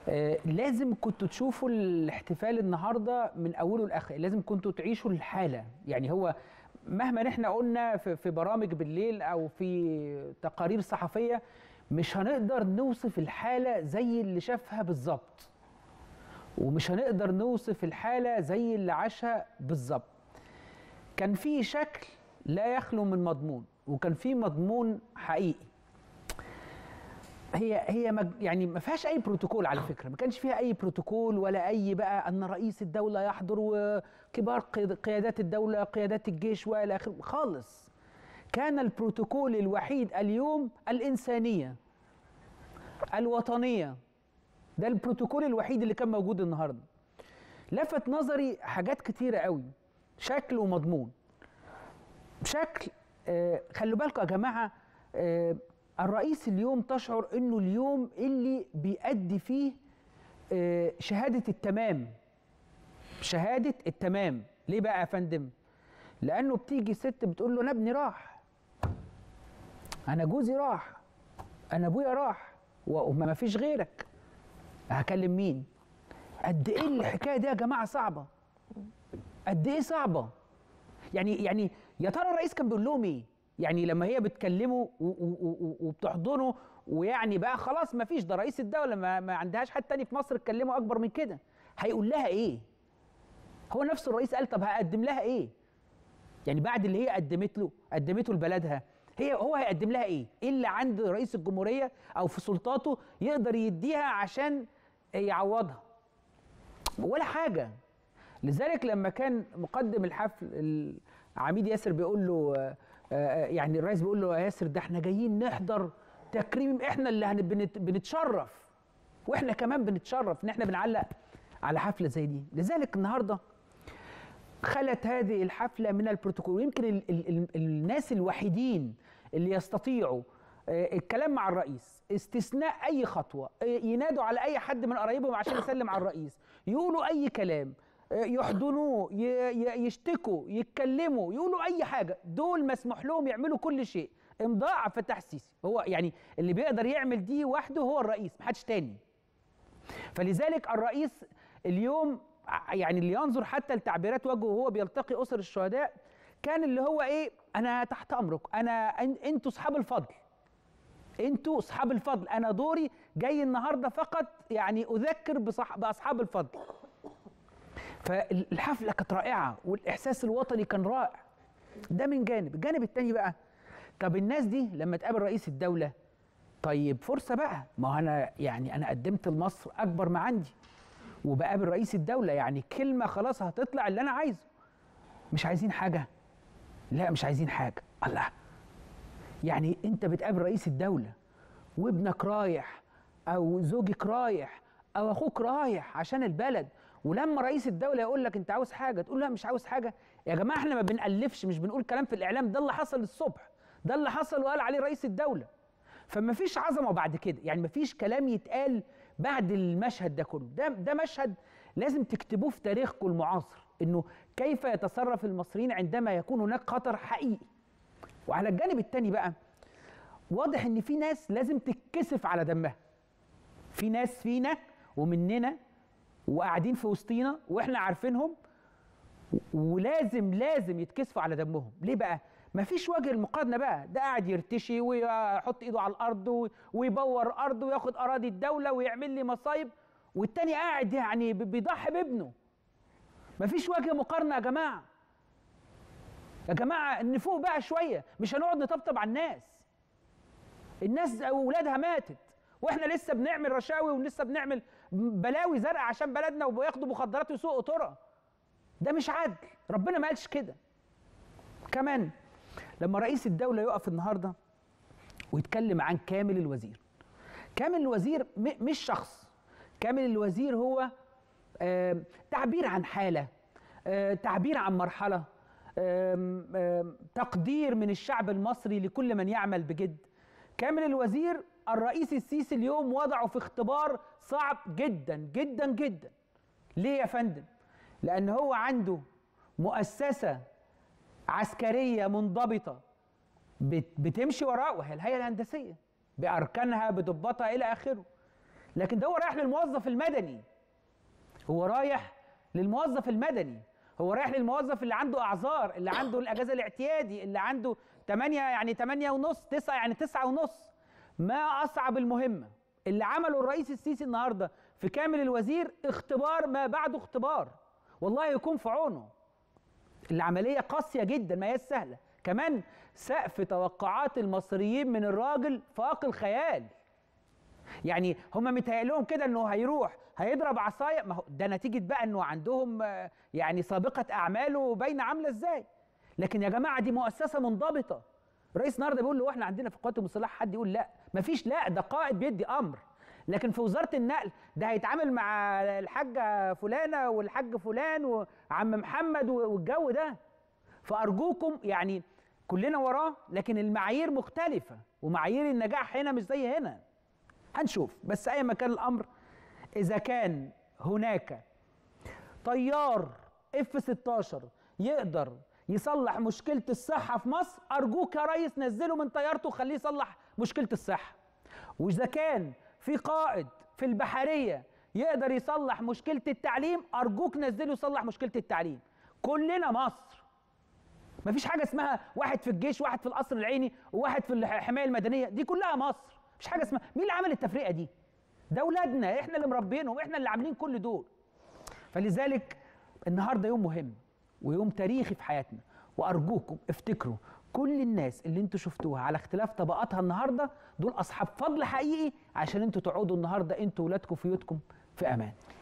آه، لازم كنتوا تشوفوا الاحتفال النهارده من اوله لاخره لازم كنتوا تعيشوا الحاله يعني هو مهما نحن قلنا في في برامج بالليل او في تقارير صحفيه مش هنقدر نوصف الحاله زي اللي شافها بالظبط ومش هنقدر نوصف الحاله زي اللي عاشها بالظبط كان في شكل لا يخلو من مضمون وكان في مضمون حقيقي هي هي مج... يعني ما فيهاش اي بروتوكول على فكره ما كانش فيها اي بروتوكول ولا اي بقى ان رئيس الدوله يحضر وكبار قياد- قيادات الدوله قيادات الجيش والى اخره خالص كان البروتوكول الوحيد اليوم الانسانيه الوطنيه ده البروتوكول الوحيد اللي كان موجود النهارده لفت نظري حاجات كتيره قوي شكل ومضمون بشكل آه، خلوا بالكم يا جماعه آه، الرئيس اليوم تشعر انه اليوم اللي بيأدي فيه آه، شهاده التمام شهاده التمام ليه بقى يا فندم لانه بتيجي ست بتقول له انا ابني راح انا جوزي راح انا ابويا راح وما فيش غيرك هكلم مين قد ايه الحكايه دي يا جماعه صعبه قد ايه صعبه يعني يعني يا ترى الرئيس كان بيقول لهم ايه؟ يعني لما هي بتكلمه و- و- و- وبتحضنه ويعني بقى خلاص ما فيش ده رئيس الدوله ما, ما عندهاش حد تاني في مصر اتكلموا اكبر من كده هيقول لها ايه؟ هو نفس الرئيس قال طب هقدم لها ايه؟ يعني بعد اللي هي قدمت له قدمته لبلدها هي هو هيقدم لها ايه؟ ايه اللي عند رئيس الجمهوريه او في سلطاته يقدر يديها عشان يعوضها؟ ولا حاجه لذلك لما كان مقدم الحفل العميد ياسر بيقول له آه، آه، يعني الرئيس بيقول له يا ياسر ده احنا جايين نحضر تكريم احنا اللي هن- بنت- بنتشرف واحنا كمان بنتشرف ان احنا بنعلق على حفله زي دي لذلك النهارده خلت هذه الحفله من البروتوكول ويمكن ال ال ال الناس الوحيدين اللي يستطيعوا آه، الكلام مع الرئيس استثناء اي خطوه آه، ينادوا على اي حد من قرايبهم عشان يسلم على الرئيس يقولوا اي كلام آه، يحضنوه ي- ي- يشتكوا يتكلموا يقولوا اي حاجه دول مسموح لهم يعملوا كل شيء امضاء عبد الفتاح السيسي هو يعني اللي بيقدر يعمل دي وحده هو الرئيس محدش تاني فلذلك الرئيس اليوم ع- يعني اللي ينظر حتى لتعبيرات وجهه وهو بيلتقي اسر الشهداء كان اللي هو ايه انا تحت امرك انا أن- انتوا اصحاب الفضل انتوا اصحاب الفضل انا دوري جاي النهارده فقط يعني اذكر بصح باصحاب الفضل فالحفله كانت رائعه والاحساس الوطني كان رائع ده من جانب الجانب التاني بقى طب الناس دي لما تقابل رئيس الدوله طيب فرصه بقى ما هو انا يعني انا قدمت لمصر اكبر ما عندي وبقابل رئيس الدوله يعني كلمه خلاص هتطلع اللي انا عايزه مش عايزين حاجه لا مش عايزين حاجه الله يعني انت بتقابل رئيس الدوله وابنك رايح او زوجك رايح او اخوك رايح عشان البلد ولما رئيس الدوله يقول لك انت عاوز حاجه تقول لا مش عاوز حاجه يا جماعه احنا ما بنالفش مش بنقول كلام في الاعلام ده اللي حصل الصبح ده اللي حصل وقال عليه رئيس الدوله فما فيش عظمه بعد كده يعني ما فيش كلام يتقال بعد المشهد ده كله ده ده مشهد لازم تكتبوه في تاريخكم المعاصر انه كيف يتصرف المصريين عندما يكون هناك خطر حقيقي وعلى الجانب الثاني بقى واضح ان في ناس لازم تتكسف على دمها في ناس فينا ومننا وقاعدين في وسطينا واحنا عارفينهم ولازم لازم يتكسفوا على دمهم ليه بقى مفيش وجه المقارنه بقى ده قاعد يرتشي ويحط ايده على الارض و- ويبور ارض وياخد اراضي الدوله ويعمل لي مصايب والتاني قاعد يعني ب- بيضحي بابنه مفيش وجه مقارنه يا جماعه يا جماعه نفوق بقى شويه مش هنقعد نطبطب على الناس الناس اولادها ماتت واحنا لسه بنعمل رشاوي ولسه بنعمل بلاوي زرقاء عشان بلدنا وبياخدوا مخدرات ويسوقوا طرق ده مش عدل ربنا ما قالش كده كمان لما رئيس الدولة يقف النهاردة ويتكلم عن كامل الوزير كامل الوزير م- مش شخص كامل الوزير هو آه، تعبير عن حالة آه، تعبير عن مرحلة آم، آم، تقدير من الشعب المصري لكل من يعمل بجد كامل الوزير الرئيس السيسي اليوم وضعه في اختبار صعب جدا جدا جدا ليه يا فندم لأن هو عنده مؤسسة عسكرية منضبطة بت- بتمشي وراء وهي الهيئة الهندسية بأركانها بضباطها إلى آخره لكن ده هو رايح للموظف المدني هو رايح للموظف المدني هو رايح للموظف اللي عنده اعذار اللي عنده الاجازه الاعتيادي اللي عنده 8 يعني 8 ونص 9 يعني 9 ونص ما اصعب المهمه اللي عمله الرئيس السيسي النهارده في كامل الوزير اختبار ما بعده اختبار والله يكون في عونه العمليه قاسيه جدا ما هي سهله كمان سقف توقعات المصريين من الراجل فاق الخيال يعني هم متهيأ لهم كده انه هيروح هيضرب عصايه ما هو ده نتيجه بقى انه عندهم آه، يعني سابقه اعماله باينه عامله ازاي لكن يا جماعه دي مؤسسه منضبطه الرئيس النهارده بيقول له احنا عندنا في القوات المسلحه حد يقول لا مفيش لا ده قائد بيدي امر لكن في وزاره النقل ده هيتعامل مع الحاجه فلانه والحاج فلان وعم محمد والجو ده فارجوكم يعني كلنا وراه لكن المعايير مختلفه ومعايير النجاح هنا مش زي هنا هنشوف بس اي ما كان الامر اذا كان هناك طيار اف 16 يقدر يصلح مشكله الصحه في مصر ارجوك يا ريس نزله من طيارته وخليه يصلح مشكله الصحه واذا كان في قائد في البحريه يقدر يصلح مشكله التعليم ارجوك نزله يصلح مشكله التعليم كلنا مصر مفيش حاجه اسمها واحد في الجيش واحد في القصر العيني وواحد في الحمايه المدنيه دي كلها مصر مفيش حاجه اسمها مين اللي عمل التفرقه دي ده اولادنا احنا اللي مربينهم احنا اللي عاملين كل دول فلذلك النهارده يوم مهم ويوم تاريخي في حياتنا وارجوكم افتكروا كل الناس اللي انتوا شفتوها على اختلاف طبقاتها النهارده دول اصحاب فضل حقيقي عشان انتوا تقعدوا النهارده انتوا ولادكم في بيوتكم في امان